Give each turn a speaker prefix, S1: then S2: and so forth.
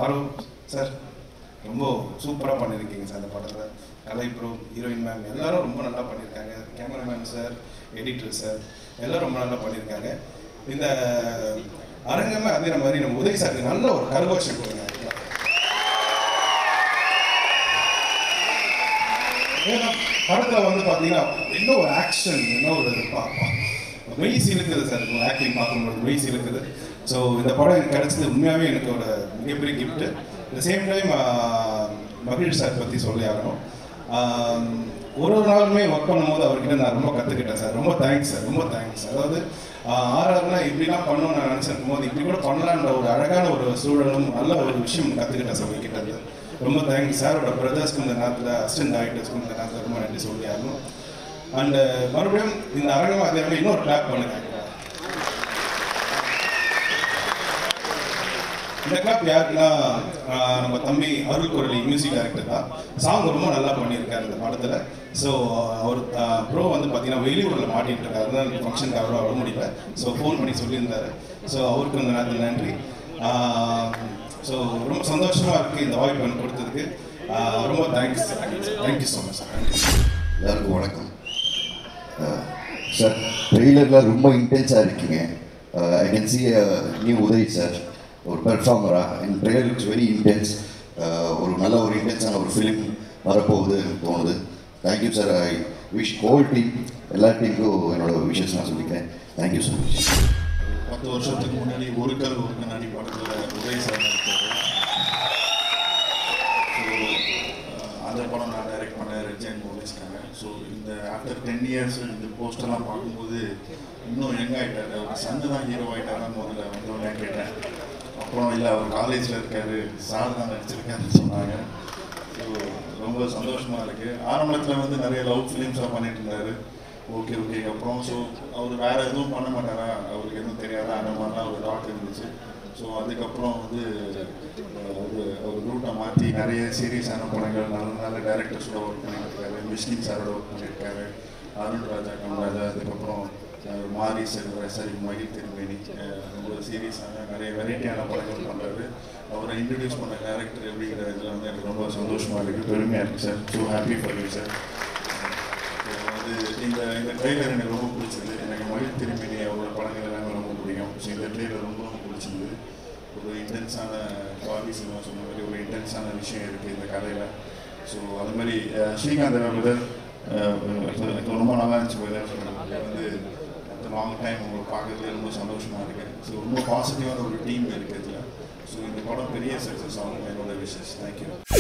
S1: ஆரோ sir ரொம்ப சூப்பராக பண்ணியிருக்கீங்க சார் அந்த படத்தில் கலை ப்ரோ ஹீரோயின் மேம் எல்லாரும் ரொம்ப நல்லா பண்ணியிருக்காங்க கேமராமேன் சார் எடிட்டர் சார் எல்லாரும் ரொம்ப நல்லா பண்ணியிருக்காங்க இந்த அரங்கமே அதே மாதிரி நம்ம உதவி சாருக்கு நல்ல ஒரு கரகோஷம் கொடுங்க ஏன்னா படத்தில் வந்து பார்த்தீங்கன்னா இன்னும் ஒரு ஆக்ஷன் இன்னும் ஒரு பா- பா- மெய் சிலுக்குது சார் ஆக்டிங் பார்க்கும்போது மெய் சிலுக்குது ஸோ இந்த படம் எனக்கு கிடைச்சது உண்மையாகவே எனக்கு ஒரு மிகப்பெரிய கிஃப்ட்டு இந்த சேம் டைம் மகிழ் சார் பற்றி சொல்லி ஆகணும் ஆம், ஒரு ஒரு நாளுமே ஒர்க் பண்ணும்போது அவர்கிட்ட நான் ரொம்ப கற்றுக்கிட்டேன் சார் ரொம்ப தேங்க்ஸ் சார் ரொம்ப தேங்க்ஸ் அதாவது ஆர்ஆர்னா இப்படிலாம் பண்ணணும்னு நான் நினச்சிருக்கும் போது இப்படி கூட பண்ணலான்ற ஒரு அழகான ஒரு சூழலும் நல்ல ஒரு விஷயம் கற்றுக்கிட்டேன் சார் உங்ககிட்ட இருந்து ரொம்ப தேங்க்ஸ் சாரோட பிரதர்ஸ்க்கு இந்த நேரத்தில் அசிஸ்டன்ட் டைரக்டர்ஸ்க்கு இந்த நேரத்தில் ரொம்ப நன்றி சொல்லி ஆகணும் அண்டு மறுபடியும் இந்த அரங்கம் அதே மாதிரி இன்னொரு கிளாப் பண்ணுங்க இந்த கிளாப் யாருக்குன்னா ஆஹ், நம்ம தம்பி அருள் குரலி மியூசிக் டைரக்டர் தான் சாங் ரொம்ப நல்லா பண்ணியிருக்காரு இந்த படத்தில் ஸோ அவர் ப்ரோ வந்து பார்த்தீங்கன்னா வெளியூரில் மாட்டிட்டு இருக்காரு அதனால ஃபங்க்ஷனுக்கு அவராக வர முடியல ஸோ ஃபோன் பண்ணி சொல்லியிருந்தாரு ஸோ அவருக்கு இந்த நேரத்தில் நன்றி ஸோ ரொம்ப சந்தோஷமாக இருக்குது இந்த வாய்ப்பு எனக்கு கொடுத்ததுக்கு ஆஹ், ரொம்ப thanks thank you so much sir thank you
S2: எல்லாருக்கும் வணக்கம் சார் ட்ரெய்லரில் ரொம்ப இன்டென்ஸாக இருக்கீங்க I can see new Uday sir ஒரு பெர்ஃபார்மராக இந்த ட்ரெய்லர் இட்ஸ் வெரி இன்டென்ஸ் ஒரு நல்ல ஒரு இன்டென்ஸான ஒரு ஃபிலிம் வரப்போகுதுன்னு தோணுது thank you sir I wish whole team எல்லா டீமுக்கும் என்னோட விஷஸ் நான் சொல்லிக்கிறேன் தேங்க்யூ ஸோ மச்
S3: பத்து வருஷத்துக்கு முன்னாடி ஒரு கல் ஒரு கண்ணாடி படத்தில் உதய் சார் நடித்தார் ஸோ அந்த படம் நான் டைரக்ட் பண்ண ரெஜன் போலீஸ்க்காங்க ஸோ இந்த ஆஃப்டர் டென் இயர்ஸ் இந்த போஸ்டெல்லாம் பார்க்கும்போது இன்னும் யங் ஆகிட்டார் அவர் சன்னு தான் ஹீரோ ஆகிட்டாரான்னு முதல்ல வந்தோடனே கேட்டேன் அப்புறம் இல்லை அவர் காலேஜில் இருக்காரு சார் தான் நடிச்சிருக்காருன்னு சொன்னாங்க ஸோ ரொம்ப சந்தோஷமாக இருக்குது ஆரம்பத்தில் வந்து நிறைய லவ் ஃபிலிம்ஸாக பண்ணிட்டு இருந்தாரு ஓகே ஓகே அப்புறம் ஸோ அவர் வேறு எதுவும் பண்ண மாட்டாரா அவருக்கு எதுவும் தெரியாதா அந்த மாதிரிலாம் ஒரு தாட் இருந்துச்சு ஸோ அதுக்கப்புறம் வந்து அஹ், ஒரு ஒரு ரூட்டை மாற்றி நிறைய சீரியஸான படங்கள் நல்ல நல்ல டேரக்டர்ஸோட ஒர்க் பண்ணியிருக்காரு மிஷ்கின் சாரோட ஒர்க் பண்ணியிருக்காரு அருண் ராஜா கமராஜா அதுக்கப்புறம் அஹ், மாரி செல்வ சரி மகிழ் திருமேனி அஹ், ரொம்ப சீரியஸான நிறைய வெரைட்டியான படங்கள் பண்ணுறாரு அவரை இன்ட்ரடியூஸ் பண்ண டேரக்டர் அப்படிங்கிற இதில் வந்து எனக்கு ரொம்ப சந்தோஷமாக இருக்குது பெருமையாக இருக்குது sir so happy for you sir வந்து இந்த இந்த ட்ரெய்லர் எனக்கு ரொம்ப பிடிச்சது எனக்கு மகிழ் திரும்பினி அவரோட படங்கள் எல்லாமே ரொம்ப பிடிக்கும் ஸோ இந்த ட்ரெய்லர் ரொம்ப ரொம்ப பிடிச்சிருந்தது ஒரு இன்டென்ஸான காதி சினிமா சொன்ன மாதிரி ஒரு இன்டென்ஸான விஷயம் இருக்குது இந்த கதையில் ஸோ அது மாதிரி அஹ், ஸ்ரீகாந்த் பிரதர் எனக்கு ரொம்ப நல்லா இருந்துச்சு பிரதர் வந்து லாங் டைம் உங்களை பார்க்கறதுல ரொம்ப சந்தோஷமாக இருக்குது ஸோ ரொம்ப பாசிட்டிவான ஒரு டீம் இருக்குது இதில் ஸோ இந்த படம் பெரிய சக்ஸஸ் ஆகும் என்னோட விஷஸ் தேங்க்யூ